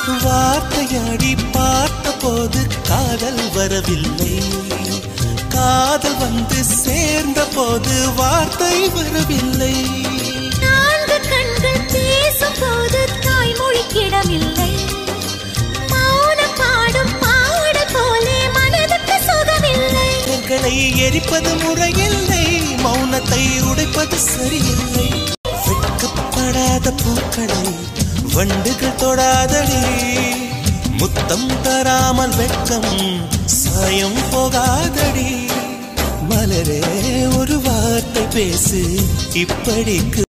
வார்த்தையாடி பார்த்த போது காதல் வரவில்லை காதல் வந்து சேர்ந்த போது வார்த்தை வரவில்லை நான்கு கண்கள் பேசும் போது தாய்மொழிக்கிடமில்லை மௌனம் பாடும் பாடல் போலே மனதுக்கு சுகமில்லை கண்களை எரிப்பது முறையில்லை மௌனத்தை உடைப்பது சரியில்லை வெட்கப்படாத பூக்களை வண்டுகள் தொடாதடி முத்தம் தராமல் வெட்கம் சாயம் போகாதடி மலரே ஒரு வார்த்தை பேசு இப்படிக்கு